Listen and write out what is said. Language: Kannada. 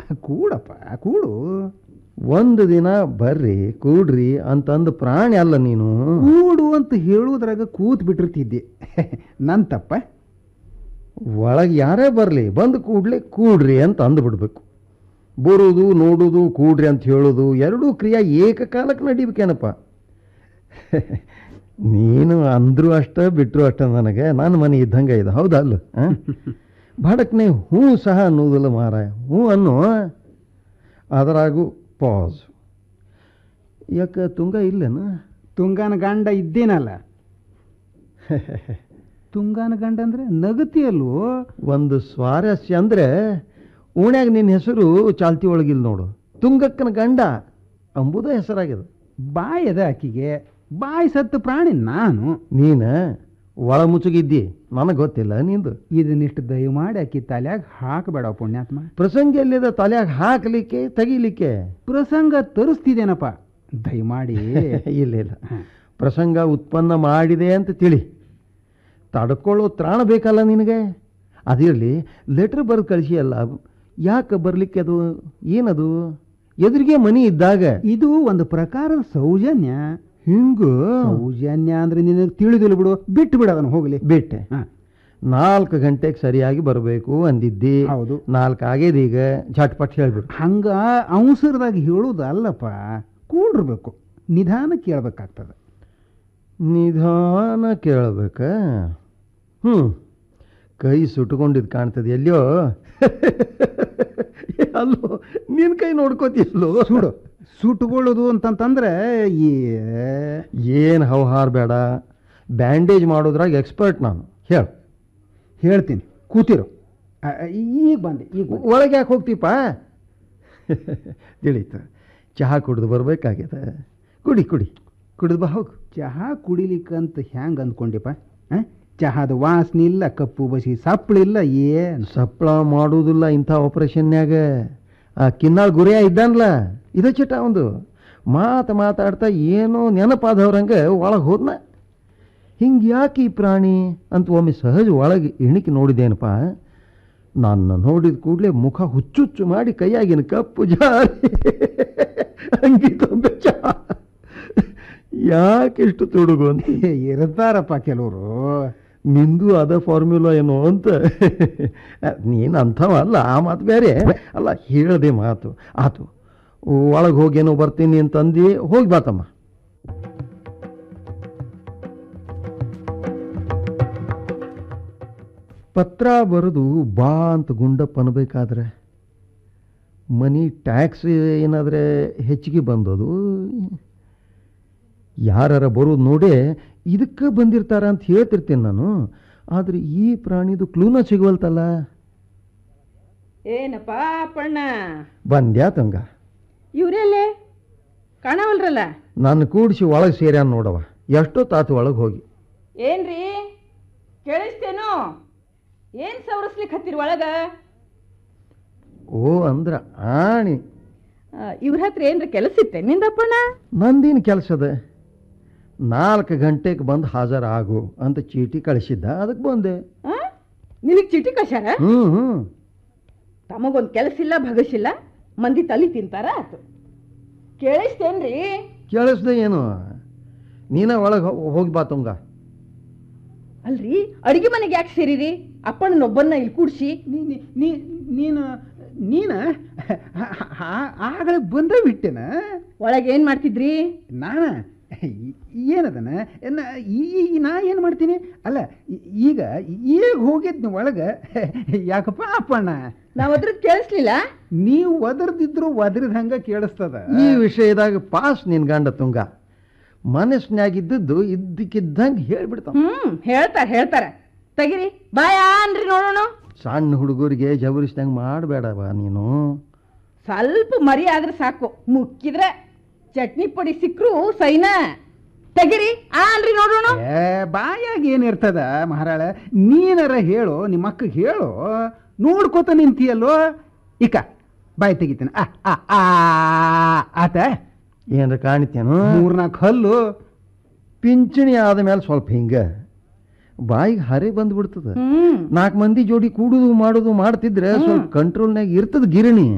ಕೂಡಪ್ಪ ಕೂಡು ಒಂದು ದಿನ ಬರ್ರಿ ಕೂಡ್ರಿ ಅಂತಂದು ಪ್ರಾಣಿ ಅಲ್ಲ ನೀನು ಕೂಡು ಅಂತ ಹೇಳುವುದ್ರಾಗ ಕೂತ್ ಬಿಟ್ಟಿರ್ತಿದ್ದೆ ನನ್ ತಪ್ಪ ಒಳಗೆ ಯಾರೇ ಬರಲಿ ಬಂದು ಕೂಡ್ಲೆ ಕೂಡ್ರಿ ಅಂತ ಅಂದ್ಬಿಡ್ಬೇಕು ಬರೋದು ನೋಡೋದು ಕೂಡ್ರಿ ಅಂತ ಹೇಳೋದು ಎರಡೂ ಕ್ರಿಯೆ ಏಕಕಾಲಕ್ಕೆ ನಡಿಬೇಕೇನಪ್ಪ ನೀನು ಅಂದ್ರು ಅಷ್ಟ ಬಿಟ್ಟರು ಅಷ್ಟ ನನಗೆ ನನ್ನ ಮನೆ ಇದ್ದಂಗೆ ಇದೆ ಹೌದಲ್ಲ ಭಡಕ್ನೆ ಹ್ಞೂ ಸಹ ಅನ್ನೋದಿಲ್ಲ ಮಾರಾಯ ಹ್ಞೂ ಅನ್ನು ಅದರಾಗೂ ಪಾಸ್ ಯಾಕೆ ತುಂಗ ಇಲ್ಲೇನ ತುಂಗಾನ ಗಂಡ ಇದ್ದೇನಲ್ಲ ತುಂಗಾನ ಗಂಡ ಅಂದ್ರೆ ನಗತಿಯಲ್ವೋ ಒಂದು ಸ್ವಾರಸ್ಯ ಅಂದರೆ ಓಣ್ಯಾಗ ನಿನ್ನ ಹೆಸರು ಚಾಲ್ತಿ ಒಳಗಿಲ್ಲ ನೋಡು ತುಂಗಕ್ಕನ ಗಂಡ ಅಂಬುದ ಹೆಸರಾಗಿದೆ ಬಾಯಿ ಅದ ಆಕಿಗೆ ಬಾಯಿ ಸತ್ತು ಪ್ರಾಣಿ ನಾನು ನೀನು ಒಳ ಮುಚ್ಚುಗಿದ್ದಿ ನನಗೆ ಗೊತ್ತಿಲ್ಲ ನಿಂದು ಇದನ್ನಿಷ್ಟು ದಯಮಾಡಿ ಆಕಿ ತಲ್ಯಾಗ ಹಾಕಬೇಡ ಪುಣ್ಯಾತ್ಮ ಪ್ರಸಂಗ ಎಲ್ಲಿದ ತಲೆಯಾಗ ಹಾಕಲಿಕ್ಕೆ ತೆಗಿಲಿಕ್ಕೆ ಪ್ರಸಂಗ ತರಿಸ್ತಿದ್ದೇನಪ್ಪ ದಯಮಾಡಿ ಇಲ್ಲ ಇಲ್ಲ ಪ್ರಸಂಗ ಉತ್ಪನ್ನ ಮಾಡಿದೆ ಅಂತ ತಿಳಿ ತಡ್ಕೊಳ್ಳೋ ತ್ರಾಣ ಬೇಕಲ್ಲ ನಿನಗೆ ಅದಿರಲಿ ಲೆಟ್ರ್ ಬರೆದು ಕಳಿಸಿಯಲ್ಲ ಯಾಕೆ ಬರಲಿಕ್ಕೆ ಅದು ಏನದು ಎದುರಿಗೆ ಮನಿ ಇದ್ದಾಗ ಇದು ಒಂದು ಪ್ರಕಾರದ ಸೌಜನ್ಯ ಹಿಂಗು ಸೌಜನ್ಯ ಅಂದ್ರೆ ನಿನಗೆ ತಿಳಿದಿಲ್ಲ ಬಿಡು ಬಿಟ್ಟು ಬಿಡು ಅದನ್ನು ಹೋಗ್ಲಿ ಬಿಟ್ಟೆ ಹ, ನಾಲ್ಕು ಗಂಟೆಗೆ ಸರಿಯಾಗಿ ಬರಬೇಕು ಅಂದಿದ್ದಿ ಹೌದು ನಾಲ್ಕು ಆಗ್ಯದ ಈಗ ಝಟ್ಪಟ್ ಹೇಳ್ಬಿಡು ಹಂಗ ಅವಸರದಾಗ ಹೇಳುವುದು ಅಲ್ಲಪ್ಪ ಕೂಡಿರ್ಬೇಕು ನಿಧಾನ ಕೇಳ್ಬೇಕಾಗ್ತದೆ ನಿಧಾನ ಕೇಳಬೇಕ ಹ್ಞೂ ಕೈ ಸುಟ್ಕೊಂಡಿದ್ದು ಕಾಣ್ತದೆ ಎಲ್ಲೋ ಅಲ್ಲೋ ನಿನ್ನ ಕೈ ನೋಡ್ಕೋತಿಲ್ಲೋ ಸುಡು ಸುಟ್ಕೊಳ್ಳೋದು ಅಂತಂತಂದ್ರೆ ಈ ಏನು ಹವಹಾರ್ ಬೇಡ ಬ್ಯಾಂಡೇಜ್ ಮಾಡೋದ್ರಾಗ ಎಕ್ಸ್ಪರ್ಟ್ ನಾನು ಹೇಳು ಹೇಳ್ತೀನಿ ಕೂತಿರು ಆ, ಈಗ ಬಂದೆ ಈಗ ಬಂದೆ. ಒಳಗೆ ಯಾಕೆ ಹೋಗ್ತೀಪ ತಿಳಿತ ಚಹಾ ಕುಡಿದು ಬರ್ಬೇಕಾಗ್ಯದ ಕುಡಿ ಕುಡಿ ಕುಡಿದು ಬಾ ಹೋಗು ಚಹಾ ಕುಡಿಲಿಕ್ಕಂತ ಹ್ಯಾಂಗ ಅಂದ್ಕೊಂಡಿಪ್ಪ ಆ? ಚಹಾದ ವಾಸನೆ ಇಲ್ಲ ಕಪ್ಪು ಬಸಿ ಸಪ್ಪಳಿಲ್ಲ ಏನು ಸಪ್ಳ ಮಾಡೋದಿಲ್ಲ ಇಂಥ ಆಪರೇಷನ್ಯಾಗ ಆ ಕಿನ್ನಾಳ್ ಗುರಿಯ ಇದ್ದಾನಲ್ಲ ಇದ ಚಿಟ ಒಂದು ಮಾತು ಮಾತಾಡ್ತಾ ಏನೋ ನೆನಪಾದವ್ರಂಗೆ ಒಳಗೆ ಹೋದ್ನ ಹಿಂಗೆ ಯಾಕೆ ಈ ಪ್ರಾಣಿ ಅಂತ ಒಮ್ಮೆ ಸಹಜ ಒಳಗೆ ಇಣಿಕೆ ನೋಡಿದೇನಪ್ಪ ನನ್ನ ನೋಡಿದ ಕೂಡಲೇ ಮುಖ ಹುಚ್ಚುಚ್ಚು ಮಾಡಿ ಕೈಯಾಗಿನ ಕಪ್ಪು ಜಾರಿ ಅಂಗಿ ತೊಂಬೆ ಚಹಾ ಯಾಕೆ ಇಷ್ಟು ತುಡುಗು ಅಂತ ಇರ್ತಾರಪ್ಪ ಕೆಲವರು ನಿಂದು ಅದ ಫಾರ್ಮ್ಯುಲಾ ಏನೋ ಅಂತ ನೀನು ಅಂಥವ ಅಲ್ಲ ಆ ಮಾತು ಬೇರೆ ಅಲ್ಲ ಹೇಳದೆ ಮಾತು ಆತು ಒಳಗೆ ಹೋಗೇನೋ ಬರ್ತೀನಿ ಅಂತಂದು ಹೋಗಿ ಬಾತಮ್ಮ ಪತ್ರ ಬರೆದು ಬಾ ಅಂತ ಗುಂಡಪ್ಪ ಅನ್ಬೇಕಾದ್ರೆ ಮನಿ ಟ್ಯಾಕ್ಸ್ ಏನಾದರೆ ಹೆಚ್ಚಿಗೆ ಬಂದದು ಯಾರ ಬರೋದು ನೋಡೇ ಇದಕ್ಕೆ ಬಂದಿರ್ತಾರ ಅಂತ ಹೇಳ್ತಿರ್ತೀನಿ ನಾನು ಆದರೆ ಈ ಪ್ರಾಣಿದು ಕ್ಲೂನ ಸಿಗವಲ್ತಲ್ಲ ಏನಪ್ಪ ಅಪ್ಪಣ್ಣ ಬಂದ್ಯಾ ತಂಗ ಇವರೆಲ್ಲೇ ಕಾಣವಲ್ರಲ್ಲ ನಾನು ಕೂಡಿಸಿ ಒಳಗೆ ಸೇರ್ಯಾನ ನೋಡವ ಎಷ್ಟೋ ತಾತು ಒಳಗೆ ಹೋಗಿ ಏನ್ರಿ ಕೇಳಿಸ್ತೇನು ಏನ್ ಸವರಿಸ್ಲಿಕ್ಕೆ ಹತ್ತಿರ ಒಳಗ ಓ ಅಂದ್ರ ಆಣಿ ಆ, ಇವ್ರ ಹತ್ರ ಏನ್ರ ಕೆಲಸ ಇತ್ತೆ ನಿಂದಪ್ಪಣ್ಣ ನಂದೇನು ಕೆಲಸದ ನಾಲ್ಕು ಗಂಟೆಗೆ ಬಂದು ಹಾಜರಾಗು ಅಂತ ಚೀಟಿ ಕಳಿಸಿದ್ದ ಅದಕ್ಕೆ ಬಂದೆ ಆ? ನಿನಗ್ ಚೀಟಿ ಕಳ್ಸ್ಯಾರ ಹ್ಞೂ ಹ್ಞೂ ತಮಗೊಂದು ಕೆಲಸ ಇಲ್ಲ ಭಗಸಿಲ್ಲ ಮಂದಿ ತಲಿ ತಿಂತಾರ ಆತು ಕೇಳಿಸ್ತೇನ್ರಿ ಕೇಳಿಸ್ದೆ ಏನು ನೀನೇ ಒಳಗೆ ಹೋಗಿ ಬಾ ತುಂಗ ಅಲ್ರಿ ಅಡಿಗೆ ಮನೆಗೆ ಯಾಕೆ ಸೇರಿರಿ ಅಪ್ಪಣ್ಣನೊಬ್ಬನ್ನ ಇಲ್ಲಿ ಕೂಡ್ಸಿ ನೀ- ನೀ- ನೀ- ನೀನು ನೀನ ಆಗಲೇ ಬಂದ ಬಿಟ್ಟೆನ ಒಳಗೆ ಏನ್ ಮಾಡ್ತಿದ್ರಿ ನಾನ ಈ- ಏನದನ ನ- ಈ ನಾ ಏನು ಮಾಡ್ತೀನಿ ಅಲ್ಲ ಈ- ಈಗ ಈಗ ಹೋಗಿದ್ನಿ ಒಳಗೆ ಯಾಕಪ್ಪ ಅಪ್ಪಣ್ಣ ನಾವ್ ಅದ್ರದ್ದು ಕೇಳಿಸ್ಲಿಲ್ಲ ನೀವು ಒದರ್ದಿದ್ರು ಒದರಿದ ಹಂಗ ಕೇಳಿಸ್ತದ ಈ ವಿಷಯದಾಗ ಪಾಸ್ ನಿನ್ ಗಂಡ ತುಂಗ ಮನಸ್ಸಿನಾಗಿದ್ದದ್ದು ಇದ್ದಕ್ಕಿದ್ದಂಗೆ ಹೇಳ್ಬಿಡ್ತಾನ ಹ್ಮ್ ಹೇಳ್ತಾರ ಹೇಳ್ತಾರ ತೆಗಿರಿ ಬಾಯ ಅನ್ರಿ ನೋಡೋಣ ಸಣ್ಣ ಹುಡುಗರಿಗೆ ಜಬರಿಸ್ದಂಗೆ ಮಾಡಬೇಡವ ನೀನು ಸ್ವಲ್ಪ ಮರಿ ಆದ್ರೆ ಸಾಕು ಮುಕ್ಕಿದ್ರೆ ಚಟ್ನಿ ಪುಡಿ ಸಿಕ್ರು ಸೈನ ತೆಗಿರಿ ಆ ಅನ್ರಿ ನೋಡೋಣ ಏ ಬಾಯಾಗ ಏನಿರ್ತದ ಮಹಾರಾಳ ನೀನರ ಹೇಳು ನಿಮ್ಮ ಅಕ್ಕಗೆ ಹೇಳು ನೋಡ್ಕೋತ ನಿಂತಿಯಲ್ಲೋ ಇಕ ಬಾಯಿ ತೆಗಿತೇನೆ ಆ ಆ, ಆ ಆತ ಏನಾರ ಕಾಣಿತೇನು ಮೂರ್ನಾಲ್ಕು ಹಲ್ಲು ಪಿಂಚಣಿ ಆದ ಮೇಲೆ ಸ್ವಲ್ಪ ಹಿಂಗ ಬಾಯಿಗೆ ಹರೆ ಬಂದ್ಬಿಡ್ತದ ಹ್ಮ್ ನಾಲ್ಕು ಮಂದಿ ಜೋಡಿ ಕೂಡುದು ಮಾಡುದು ಮಾಡ್ತಿದ್ರೆ ಸ್ವಲ್ಪ ಕಂಟ್ರೋಲ್ನಾಗ ಇರ್ತದ ಗಿರಣಿ